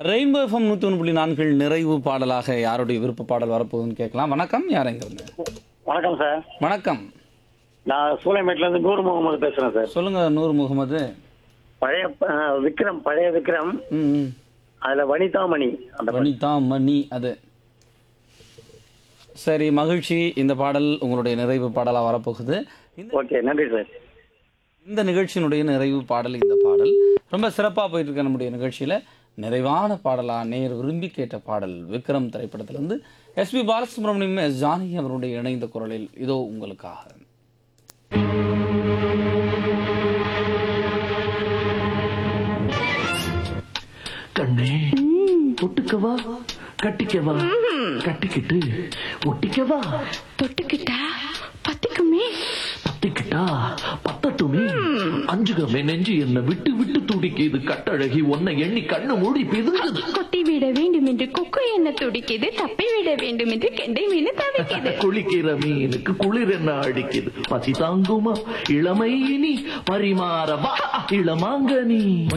Rainbow FM நூற்றி ஒன்று புள்ளி நான்கில் நிறைவு பாடலாக யாருடைய விருப்ப பாடல் வரப்போகுதுன்னு கேட்கலாம் வணக்கம் யாருங்க வணக்கம் சார் வணக்கம் நான் சூளைமேட்ல இருந்து நூறு முகமது பேசுறேன் சார் சொல்லுங்க நூர் முகமது பழைய அஹ், விக்ரம் பழைய விக்ரம் ம் ம். அதுல வனிதாமணி அந்த படம். வனிதா மணி அது சரி மகிழ்ச்சி இந்த பாடல் உங்களுடைய நிறைவு பாடலாக வரப்போகுது இந்த ஓகே நன்றி சார் இந்த நிகழ்ச்சியினுடைய நிறைவு பாடல் இந்த பாடல் ரொம்ப சிறப்பாக போயிட்டு இருக்க நம்முடைய நிகழ்ச்சியில் நிறைவான பாடலா நேர் விரும்பி கேட்ட பாடல் விக்ரம் திரைப்படத்திலிருந்து எஸ்பி பாலசுப்ரமணியம் எஸ் ஜானகி அவருடைய இணைந்த குரலில் இதோ உங்களுக்காக கண்ணே தொட்டுக்கவா கட்டிக்கவா கட்டிக்கிட்டு ஒட்டிக்கவா தொட்டுக்கிட்டா பத்திக்குமே பத்திக்கிட்டா பத்தட்டுமே அஞ்சுகமே நெஞ்சு என்ன விட்டு விட்டு துடிக்குது கட்டழகி உன்னை எண்ணி கண்ணு மூடி பிதுங்குது கொத்தி விட வேண்டும் என்று கொக்கு என்ன துடிக்குது தப்பி விட வேண்டும் என்று கெண்டை மீன் தவிக்குது குளிக்கிற மீனுக்கு குளிர் என்ன அடிக்குது பசி தாங்குமா இளமை இனி பரிமாறவா இளமாங்கனி